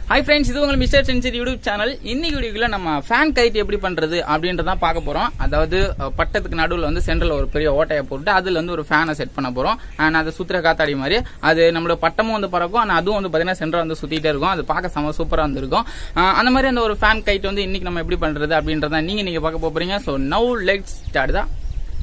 hi friends இது உங்கள் mister sensory YouTube channel இன்னைக்கு வீடியோக்குள்ள நம்ம ஃபேன் கைட் எப்படி பண்றது அப்படின்றதான் பார்க்க போறோம் அதாவது அஹ், பட்டத்துக்கு நடுவில் வந்து சென்டரில் ஒரு பெரிய ஓட்டையை போட்டு அதுல வந்து ஒரு ஃபேனை செட் பண்ண போறோம் அண்ட் அது சுத்துற காத்தாடி மாதிரி அது நம்மளோட பட்டமும் வந்து பறக்கும் ஆனால் அதுவும் வந்து பார்த்தீங்கன்னா சென்டர் வந்து சுத்திட்டே இருக்கும் அது பார்க்க செம சூப்பரா வந்து இருக்கும் அஹ், அந்த மாதிரி அந்த ஒரு ஃபேன் கைட் வந்து இன்னைக்கு நம்ம எப்படி பண்றது அப்படின்றத நீங்க நீங்க பார்க்க போறீங்க ஸோ நவ் லெட் ஸ்டார்ட் தான்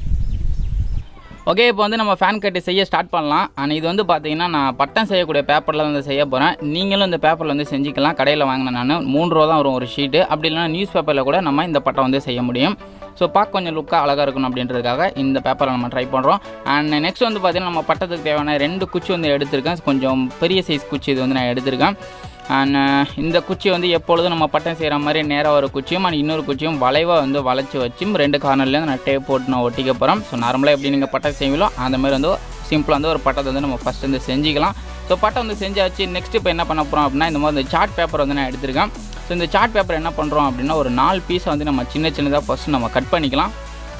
ஓகே இப்போ வந்து நம்ம ஃபேன் கட்டு செய்ய ஸ்டார்ட் பண்ணலாம் ஆனால் இது வந்து பார்த்தீங்கன்னா நான் பட்டம் செய்யக்கூடிய பேப்பரில் வந்து செய்ய போகிறேன் நீங்களும் இந்த பேப்பரில் வந்து செஞ்சுக்கலாம் கடையில் வாங்கினேன் நான் மூணு ரூபா தான் வரும் ஒரு ஷீட்டு அப்படி இல்லைனா நியூஸ் பேப்பரில் கூட நம்ம இந்த பட்டம் வந்து செய்ய முடியும் ஸோ பார்க்க கொஞ்சம் லுக்காக அழகாக இருக்கணும் அப்படின்றதுக்காக இந்த பேப்பரை நம்ம ட்ரை பண்ணுறோம் அண்ட் நெக்ஸ்ட் வந்து பார்த்தீங்கன்னா நம்ம பட்டத்துக்கு தேவையான ரெண்டு குச்சி வந்து எடுத்திருக்கேன் கொஞ்சம் பெரிய சைஸ் குச்சி இது வந்து நான் எடுத்திருக்கேன் அண்ட் இந்த குச்சி வந்து எப்பொழுதும் நம்ம பட்டம் செய்கிற மாதிரி நேராக ஒரு குச்சியும் அண்ட் இன்னொரு குச்சியும் வளைவாக வந்து வளைச்சி வச்சும் ரெண்டு கார்னர்லேருந்து நான் டேப் போட்டு நான் ஒட்டிக்க போகிறோம் ஸோ நார்மலாக எப்படி நீங்கள் பட்டம் செய்வீங்களோ அந்த மாதிரி வந்து சிம்பிளாக வந்து ஒரு பட்டத்தை வந்து நம்ம ஃபஸ்ட் வந்து செஞ்சுக்கலாம் ஸோ பட்டம் வந்து செஞ்சாச்சு நெக்ஸ்ட் இப்போ என்ன பண்ண போகிறோம் அப்படின்னா இந்த மாதிரி இந்த சார்ட் பேப்பர் வந்து நான் எடுத்திருக்கேன் ஸோ இந்த சார்ட் பேப்பர் என்ன பண்ணுறோம் அப்படின்னா ஒரு நாலு பீஸை வந்து நம்ம சின்ன சின்னதாக ஃபஸ்ட்டு நம்ம கட் பண்ணிக்கலாம்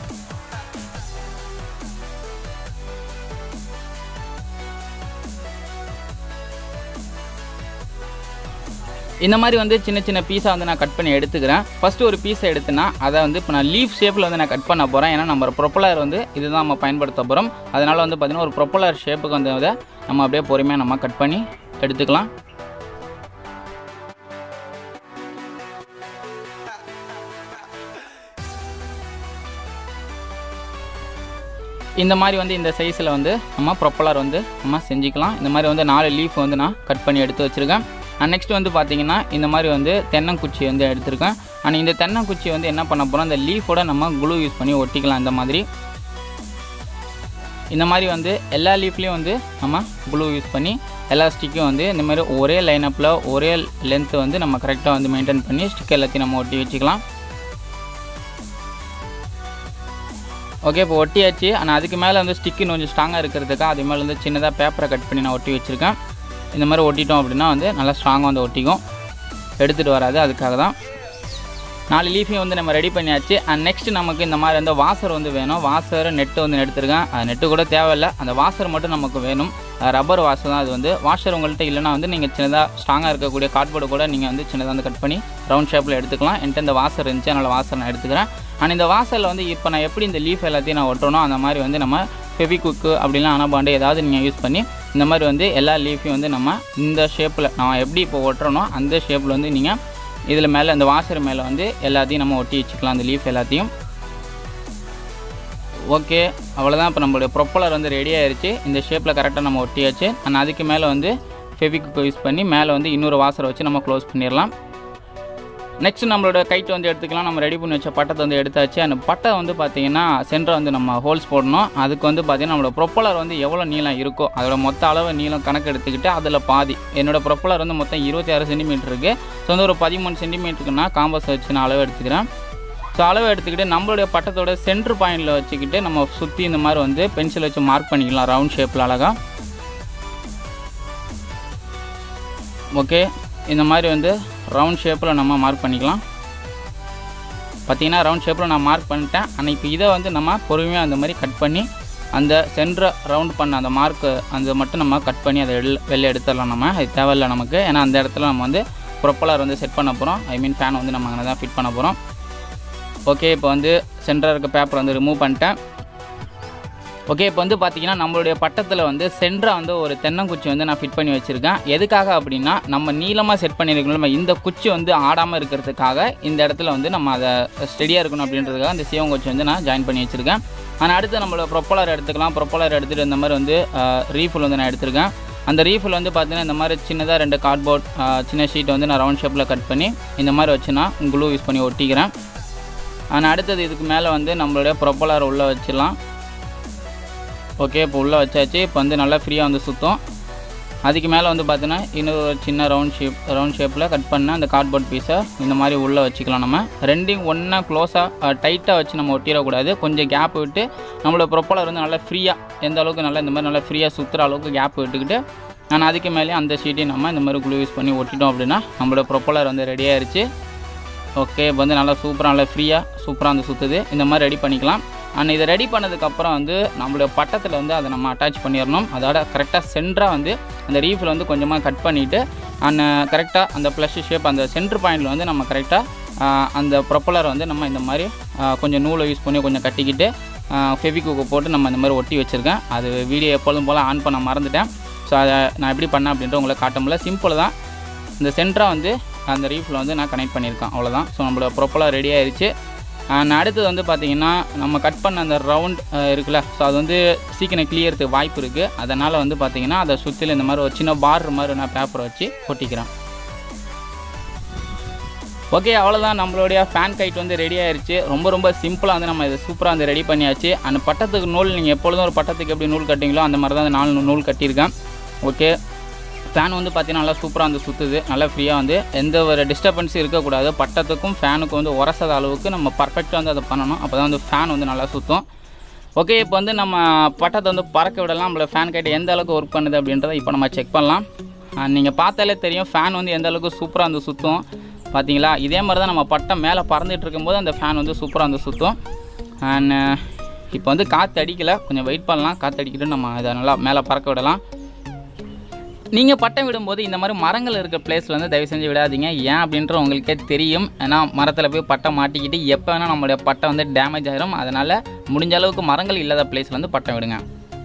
இந்த மாதிரி வந்து சின்ன சின்ன பீஸாக வந்து நான் கட் பண்ணி எடுத்துக்கிறேன் ஃபஸ்ட்டு ஒரு பீஸை எடுத்துனா அதை வந்து இப்போ நான் லீஃப் ஷேப்பில் வந்து நான் கட் பண்ண போகிறேன் ஏன்னா நம்ம ப்ரொப்பலர் வந்து இதுதான் நம்ம பயன்படுத்த போகிறோம் அதனால் வந்து பார்த்திங்கன்னா ஒரு ப்ரொப்பலர் ஷேப்புக்கு வந்து அதை நம்ம அப்படியே பொறுமையாக நம்ம கட் பண்ணி எடுத்துக்கலாம் இந்த மாதிரி வந்து இந்த சைஸில் வந்து நம்ம ப்ரொப்பலர் வந்து நம்ம செஞ்சுக்கலாம் இந்த மாதிரி வந்து நாலு லீஃப் வந்து நான் கட் பண்ணி எடுத்து வச்சுருக்கேன் அண்ட் நெக்ஸ்ட் வந்து பார்த்தீங்கன்னா இந்த மாதிரி வந்து தென்னங்குச்சி வந்து எடுத்திருக்கேன் அண்ட் இந்த தென்னங்குச்சி வந்து என்ன பண்ண போகிறோம் இந்த லீஃபோட நம்ம குளூ யூஸ் பண்ணி ஒட்டிக்கலாம் இந்த மாதிரி இந்த மாதிரி வந்து எல்லா லீஃப்லேயும் வந்து நம்ம க்ளூ யூஸ் பண்ணி எல்லா ஸ்டிக்கும் வந்து இந்த மாதிரி ஒரே லைனப்பில் ஒரே லென்த்து வந்து நம்ம கரெக்டாக வந்து மெயின்டைன் பண்ணி ஸ்டிக் எல்லாத்தையும் நம்ம ஒட்டி வச்சுக்கலாம் ஓகே இப்போ ஒட்டியாச்சு ஆனால் அதுக்கு மேலே வந்து ஸ்டிக்கு கொஞ்சம் ஸ்ட்ராங்காக இருக்கிறதுக்காக அது மேலே வந்து சின்னதாக பேப்பரை கட் பண்ணி நான் ஒட்டி வச்சுருக்கேன் இந்த மாதிரி ஒட்டிட்டோம் அப்படின்னா வந்து நல்லா ஸ்ட்ராங்காக வந்து ஒட்டிக்கும் எடுத்துகிட்டு வராது அதுக்காக தான் நாலு லீஃபையும் வந்து நம்ம ரெடி பண்ணியாச்சு அண்ட் நெக்ஸ்ட் நமக்கு இந்த மாதிரி வந்து வாசர் வந்து வேணும் வாசர் நெட்டு வந்து எடுத்திருக்கேன் அது நெட்டு கூட தேவையில்லை அந்த வாசர் மட்டும் நமக்கு வேணும் ரப்பர் வாசர் தான் அது வந்து வாஷர் உங்கள்கிட்ட இல்லைனா வந்து நீங்கள் சின்னதாக ஸ்ட்ராங்காக இருக்கக்கூடிய கார்ட்போர்டு கூட நீங்கள் வந்து சின்னதாக வந்து கட் பண்ணி ரவுண்ட் ஷேப்பில் எடுத்துக்கலாம் என்கிட்ட இந்த வாசர் இருந்துச்சு அதனால் வாசர் நான் எடுத்துக்கிறேன் அண்ட் இந்த வாசரில் வந்து இப்போ நான் எப்படி இந்த லீஃப் எல்லாத்தையும் நான் ஒட்டணும் அந்த மாதிரி வந்து நம்ம ஃபெவிகுக்கு அப்படிலாம் அனபாண்டு ஏதாவது நீங்கள் யூஸ் பண்ணி இந்த மாதிரி வந்து எல்லா லீஃபையும் வந்து நம்ம இந்த ஷேப்பில் நான் எப்படி இப்போ ஒட்டுறனோ அந்த ஷேப்பில் வந்து நீங்கள் இதில் மேலே இந்த வாசர் மேலே வந்து எல்லாத்தையும் நம்ம ஒட்டி வச்சுக்கலாம் அந்த லீஃப் எல்லாத்தையும் ஓகே அவ்வளோதான் இப்போ நம்மளுடைய ப்ரொப்பலர் வந்து ரெடி ஆயிருச்சு இந்த ஷேப்பில் கரெக்டாக நம்ம ஒட்டியாச்சு அண்ட் அதுக்கு மேலே வந்து ஃபெவிக்கு யூஸ் பண்ணி மேலே வந்து இன்னொரு வாசரை வச்சு நம்ம க்ளோஸ் பண்ணிடலாம் நெக்ஸ்ட் நம்மளோட கைட்டு வந்து எடுத்துக்கலாம் நம்ம ரெடி பண்ணி வச்ச பட்டத்தை வந்து எடுத்தாச்சு அந்த பட்டை வந்து பார்த்தீங்கன்னா சென்டர் வந்து நம்ம ஹோல்ஸ் போடணும் அதுக்கு வந்து பார்த்தீங்கன்னா நம்மளோட ப்ரொப்பலர் வந்து எவ்வளோ நீளம் இருக்கோ அதோட மொத்த அளவு நீளம் கணக்கு எடுத்துக்கிட்டு அதில் பாதி என்னோட ப்ரொப்பலர் வந்து மொத்தம் இருபத்தி ஆறு சென்டிமீட்டர் இருக்குது ஸோ வந்து ஒரு பதிமூணு சென்டிமீட்டருக்குன்னா காம்பஸ் வச்சு நான் அளவு எடுத்துக்கிறேன் ஸோ அளவு எடுத்துக்கிட்டு நம்மளுடைய பட்டத்தோட சென்டர் பாயிண்டில் வச்சுக்கிட்டு நம்ம சுற்றி இந்த மாதிரி வந்து பென்சில் வச்சு மார்க் பண்ணிக்கலாம் ரவுண்ட் ஷேப்பில் அழகாக ஓகே இந்த மாதிரி வந்து ரவுண்ட் ஷேப்பில் நம்ம மார்க் பண்ணிக்கலாம் பார்த்தீங்கன்னா ரவுண்ட் ஷேப்பில் நான் மார்க் பண்ணிட்டேன் ஆனால் இப்போ இதை வந்து நம்ம பொறுமையாக அந்த மாதிரி கட் பண்ணி அந்த சென்டரை ரவுண்ட் பண்ண அந்த மார்க்கு அந்த மட்டும் நம்ம கட் பண்ணி அதை வெளில வெளில எடுத்துடலாம் நம்ம அது தேவையில்லை நமக்கு ஏன்னா அந்த இடத்துல நம்ம வந்து ப்ரொப்பலர் வந்து செட் பண்ண போகிறோம் ஐ மீன் ஃபேன் வந்து நம்ம அங்கே தான் ஃபிட் பண்ண போகிறோம் ஓகே இப்போ வந்து சென்டராக இருக்க பேப்பர் வந்து ரிமூவ் பண்ணிட்டேன் ஓகே இப்போ வந்து பார்த்தீங்கன்னா நம்மளுடைய பட்டத்தில் வந்து சென்டராக வந்து ஒரு தென்னங்குச்சி வந்து நான் ஃபிட் பண்ணி வச்சுருக்கேன் எதுக்காக அப்படின்னா நம்ம நீளமாக செட் பண்ணியிருக்கணும் நம்ம இந்த குச்சி வந்து ஆடாமல் இருக்கிறதுக்காக இந்த இடத்துல வந்து நம்ம அதை ஸ்டெடியாக இருக்கணும் அப்படின்றதுக்காக இந்த சிவங்குச்சி வந்து நான் ஜாயின் பண்ணி வச்சுருக்கேன் ஆனால் அடுத்து நம்மளோட ப்ரொப்பலர் எடுத்துக்கலாம் ப்ரொப்பலர் எடுத்துகிட்டு இந்த மாதிரி வந்து ரீஃபில் வந்து நான் எடுத்திருக்கேன் அந்த ரீஃபில் வந்து பார்த்தீங்கன்னா இந்த மாதிரி சின்னதாக ரெண்டு கார்ட்போர்ட் சின்ன ஷீட்டை வந்து நான் ரவுண்ட் ஷேப்பில் கட் பண்ணி இந்த மாதிரி வச்சு நான் க்ளூ யூஸ் பண்ணி ஒட்டிக்கிறேன் ஆனால் அடுத்தது இதுக்கு மேலே வந்து நம்மளுடைய ப்ரொப்பலர் உள்ளே வச்சிடலாம் ஓகே இப்போ உள்ளே வச்சாச்சு இப்போ வந்து நல்லா ஃப்ரீயாக வந்து சுற்றும் அதுக்கு மேலே வந்து பார்த்தீங்கன்னா இன்னொரு ஒரு சின்ன ரவுண்ட் ஷேப் ரவுண்ட் ஷேப்பில் கட் பண்ண அந்த கார்ட்போர்ட் பீஸை இந்த மாதிரி உள்ளே வச்சுக்கலாம் நம்ம ரெண்டையும் ஒன்றா க்ளோஸாக டைட்டாக வச்சு நம்ம ஒட்டிடக்கூடாது கொஞ்சம் கேப் விட்டு நம்மளோட ப்ரொப்பலர் வந்து நல்லா ஃப்ரீயாக எந்த அளவுக்கு நல்லா இந்த மாதிரி நல்லா ஃப்ரீயாக சுற்றுற அளவுக்கு கேப் விட்டுக்கிட்டு ஆனால் அதுக்கு மேலே அந்த ஷீட்டையும் நம்ம இந்த மாதிரி குளூ யூஸ் பண்ணி ஒட்டிட்டோம் அப்படின்னா நம்மளோட ப்ரொப்பலர் வந்து ரெடி ஆயிருச்சு ஓகே இப்போ வந்து நல்லா சூப்பராக நல்லா ஃப்ரீயாக சூப்பராக வந்து சுற்றுது இந்த மாதிரி ரெடி பண்ணிக்கலாம் அண்ட் இதை ரெடி பண்ணதுக்கப்புறம் வந்து நம்மளுடைய பட்டத்தில் வந்து அதை நம்ம அட்டாச் பண்ணிடணும் அதோட கரெக்டாக சென்டராக வந்து அந்த ரீஃபில் வந்து கொஞ்சமாக கட் பண்ணிவிட்டு அண்ட் கரெக்டாக அந்த ப்ளஷ் ஷேப் அந்த சென்டர் பாயிண்டில் வந்து நம்ம கரெக்டாக அந்த ப்ரொப்பலர் வந்து நம்ம இந்த மாதிரி ஆஹ், கொஞ்சம் நூலை யூஸ் பண்ணி கொஞ்சம் கட்டிக்கிட்டு ஃபெவிக்குக்கு போட்டு நம்ம இந்த மாதிரி ஒட்டி வச்சுருக்கேன் அது வீடியோ எப்பொழுதும் போல் ஆன் பண்ண மறந்துட்டேன் ஸோ அதை நான் எப்படி பண்ணேன் அப்படின்ட்டு உங்களை காட்ட முடியல சிம்பிள் தான் இந்த சென்டராக வந்து அந்த ரீஃபில் வந்து நான் கனெக்ட் பண்ணியிருக்கேன் அவ்வளோதான் ஸோ நம்மளோட ப்ரொப்பலாக ரெடி ஆயிருச்சு அண்ட் அடுத்தது வந்து பார்த்திங்கன்னா நம்ம கட் பண்ண அந்த ரவுண்ட் இருக்குல்ல ஸோ அது வந்து சீக்கிரம் கிளியறதுக்கு வாய்ப்பு இருக்குது அதனால் வந்து பார்த்திங்கன்னா அதை சுற்றில இந்த மாதிரி ஒரு சின்ன பார்டர் மாதிரி நான் பேப்பரை வச்சு ஒட்டிக்கிறேன் ஓகே அவ்வளோதான் நம்மளுடைய ஃபேன் கைட் வந்து ரெடி ஆயிருச்சு ரொம்ப ரொம்ப சிம்பிளாக வந்து நம்ம இதை சூப்பராக வந்து ரெடி பண்ணியாச்சு அந்த பட்டத்துக்கு நூல் நீங்கள் எப்பொழுதும் ஒரு பட்டத்துக்கு எப்படி நூல் கட்டிங்களோ அந்த மாதிரி தான் நாலு நூல் கட்டியிருக்கேன் ஓகே ஃபேன் வந்து பார்த்தீங்கன்னா நல்லா சூப்பராக வந்து சுற்றுது நல்லா ஃப்ரீயாக வந்து எந்த ஒரு டிஸ்டர்பன்ஸும் இருக்கக்கூடாது பட்டத்துக்கும் ஃபேனுக்கும் வந்து உரசாத அளவுக்கு நம்ம பர்ஃபெக்டாக வந்து அதை பண்ணணும் அப்போ தான் வந்து ஃபேன் வந்து நல்லா சுற்றும் ஓகே இப்போ வந்து நம்ம பட்டத்தை வந்து பறக்க விடலாம் நம்மளோட ஃபேன் கைட்டு எந்த அளவுக்கு ஒர்க் பண்ணுது அப்படின்றத இப்போ நம்ம செக் பண்ணலாம் நீங்கள் பார்த்தாலே தெரியும் ஃபேன் வந்து எந்த அளவுக்கு சூப்பராக வந்து சுற்றும் பார்த்தீங்களா இதே மாதிரி தான் நம்ம பட்டம் மேலே பறந்துட்டு இருக்கும்போது அந்த ஃபேன் வந்து சூப்பராக வந்து சுற்றும் அண்ட் இப்போ வந்து காற்று அடிக்கலை கொஞ்சம் வெயிட் பண்ணலாம் காற்று அடிக்கிட்டு நம்ம இதை நல்லா மேலே பறக்க விடலாம் நீங்கள் பட்டம் விடும்போது இந்த மாதிரி மரங்கள் இருக்க பிளேஸில் வந்து தயவு செஞ்சு விடாதீங்க ஏன் அப்படின்ற உங்களுக்கே தெரியும் ஏன்னா மரத்தில் போய் பட்டம் மாட்டிக்கிட்டு எப்போ வேணால் நம்மளுடைய பட்டம் வந்து டேமேஜ் ஆயிரும் அதனால் முடிஞ்ச அளவுக்கு மரங்கள் இல்லாத பிளேஸில் வந்து பட்டம் விடுங்க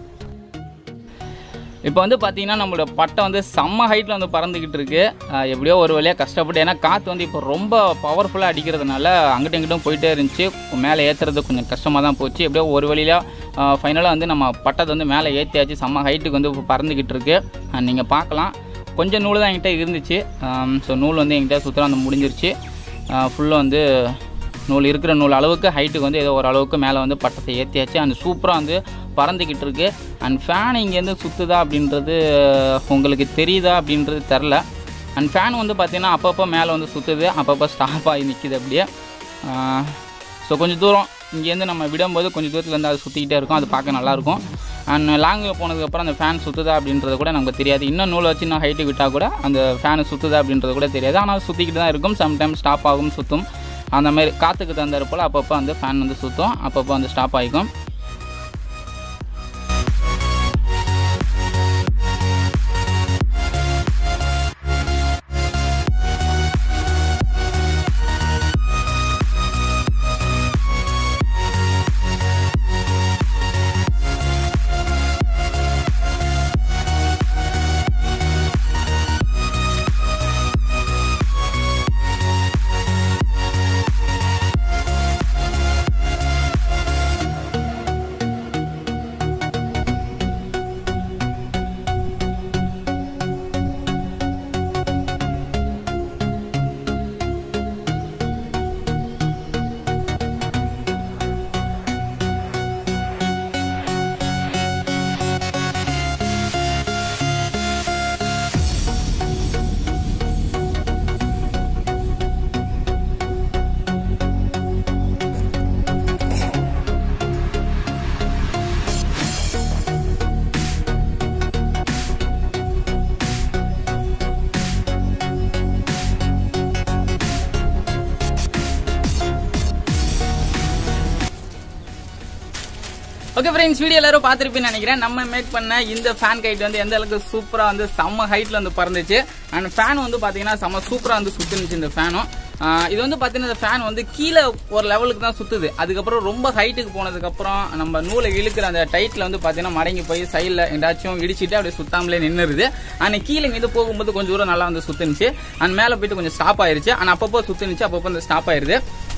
இப்போ வந்து பார்த்தீங்கன்னா நம்மளோட பட்டம் வந்து செம்ம ஹைட்டில் வந்து பறந்துக்கிட்டு இருக்கு ஆஹ் எப்படியோ ஒரு வழியாக கஷ்டப்பட்டு ஏன்னா காற்று வந்து இப்போ ரொம்ப பவர்ஃபுல்லாக அடிக்கிறதுனால அங்கிட்டும் இங்கிட்டும் போயிட்டே இருந்துச்சு மேலே ஏற்றுறது கொஞ்சம் கஷ்டமாக தான் போச்சு எப்படியோ ஒரு வழியாக ஃபைனலாக வந்து நம்ம பட்டத்தை வந்து மேலே ஏற்றியாச்சு செம்ம ஹைட்டுக்கு வந்து இப்போ பறந்துக்கிட்டு இருக்கு நீங்கள் பார்க்கலாம் கொஞ்சம் நூல் தான் என்கிட்ட இருந்துச்சு ஸோ நூல் வந்து என்கிட்ட சுத்தரம் வந்து முடிஞ்சிருச்சு ஃபுல்லாக வந்து நூல் இருக்கிற நூல் அளவுக்கு ஹைட்டுக்கு வந்து ஏதோ ஒரு அளவுக்கு மேலே வந்து பட்டத்தை ஏற்றியாச்சு அந்த சூப்பராக வந்து பறந்துக்கிட்டு இருக்கு அண்ட் ஃபேன் இங்கேருந்து சுற்றுதா அப்படின்றது உங்களுக்கு தெரியுதா அப்படின்றது தெரில அண்ட் ஃபேன் வந்து பார்த்திங்கன்னா அப்பப்போ மேலே வந்து சுற்றுது அப்பப்போ ஸ்டாப் ஆகி நிற்கிது அப்படியே ஸோ கொஞ்சம் தூரம் இங்கேருந்து நம்ம விடும்போது கொஞ்சம் தூரத்தில் இருந்து அது சுற்றிக்கிட்டே இருக்கும் அது பார்க்க நல்லாயிருக்கும் அண்ட் லாங்கில் போனதுக்கப்புறம் அந்த ஃபேன் சுற்றுதா அப்படின்றது கூட நமக்கு தெரியாது இன்னும் நூல் வச்சு நான் ஹைட்டு விட்டால் கூட அந்த ஃபேனு சுற்றுதா அப்படின்றது கூட தெரியாது ஆனால் சுற்றிக்கிட்டு தான் இருக்கும் சம்டைம் ஸ்டாப் ஆகும் சுற்றும் அந்த மாதிரி காற்றுக்கு தந்தாரு போல் அப்பப்போ வந்து ஃபேன் வந்து சுற்றும் அப்பப்போ வந்து ஸ்டாப் ஆகிக்கும் ஓகே ஃப்ரெண்ட்ஸ் வீடியோ எல்லாரும் பார்த்துருப்பீங்கன்னு நினைக்கிறேன் நம்ம மேக் பண்ண இந்த ஃபேன் கைட் வந்து எந்த அளவுக்கு சூப்பராக வந்து செம்ம ஹைட்டில் வந்து பறந்துச்சு அண்ட் ஃபேன் வந்து பார்த்தீங்கன்னா செம்ம சூப்பராக வந்து சுற்றுனுச்சு இந்த ஃபேனும் இது வந்து பார்த்தீங்கன்னா இந்த ஃபேன் வந்து கீழே ஒரு லெவலுக்கு தான் சுற்றுது அதுக்கப்புறம் ரொம்ப ஹைட்டுக்கு போனதுக்கப்புறம் நம்ம நூலை இழுக்கிற அந்த டைட்டில் வந்து பார்த்தீங்கன்னா மடங்கி போய் சைடில் எங்காச்சும் இடிச்சிட்டு அப்படியே சுத்தாமலே நின்றுது ஆனால் கீழே இருந்து போகும்போது கொஞ்சம் தூரம் நல்லா வந்து சுற்றுனுச்சு அண்ட் மேலே போயிட்டு கொஞ்சம் ஸ்டாப் ஆயிருச்சு ஆனால் அப்பப்போ சுற்றுனுச்சு அப்பப்போ வந்து ஸ்டாப் ஆயிருது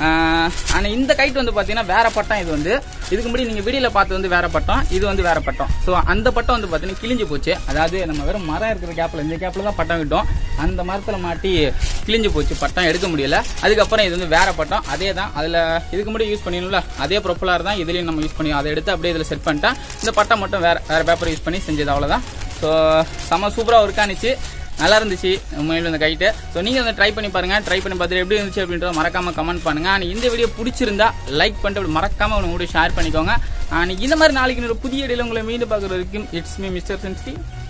ஆனால் இந்த கைட் வந்து பார்த்தீங்கன்னா வேற பட்டம் இது வந்து இதுக்கு முன்னாடி நீங்கள் வீடியோவில் பார்த்து வந்து வேற பட்டம் இது வந்து வேற பட்டம் ஸோ அந்த பட்டம் வந்து பார்த்தீங்கன்னா கிழிஞ்சு போச்சு அதாவது நம்ம வெறும் மரம் இருக்கிற கேப்பில் இந்த கேப்பில் தான் பட்டம் விட்டோம் அந்த மரத்தில் மாட்டி கிழிஞ்சு போச்சு பட்டம் எடுக்க முடியல அதுக்கப்புறம் இது வந்து வேற பட்டம் அதே தான் அதில் இதுக்கு முன்னாடி யூஸ் பண்ணிடணும்ல அதே ப்ரொப்பலார் தான் இதுலேயும் நம்ம யூஸ் பண்ணி அதை எடுத்து அப்படியே இதில் செட் பண்ணிட்டேன் இந்த பட்டம் மட்டும் வேற வேற பேப்பர் யூஸ் பண்ணி செஞ்சது அவ்வளோதான் ஸோ செம்ம சூப்பராக ஒர்க் ஆனிச்சு நல்லா இருந்துச்சு உண்மையில இந்த கைட்டு ஸோ நீங்கள் வந்து ட்ரை பண்ணி பாருங்க ட்ரை பண்ணி பார்த்துட்டு எப்படி இருந்துச்சு அப்படின்றத மறக்காம கமெண்ட் பண்ணுங்க அண்ட் இந்த வீடியோ பிடிச்சிருந்தா லைக் பண்ணிட்டு அப்படி மறக்காம உங்க கூட ஷேர் பண்ணிக்கோங்க அண்ட் இந்த மாதிரி நாளைக்கு ஒரு புதிய இடையில உங்களை மீண்டும் பார்க்குற வரைக்கும் இட்ஸ் மீ மிஸ்டர் சென்சி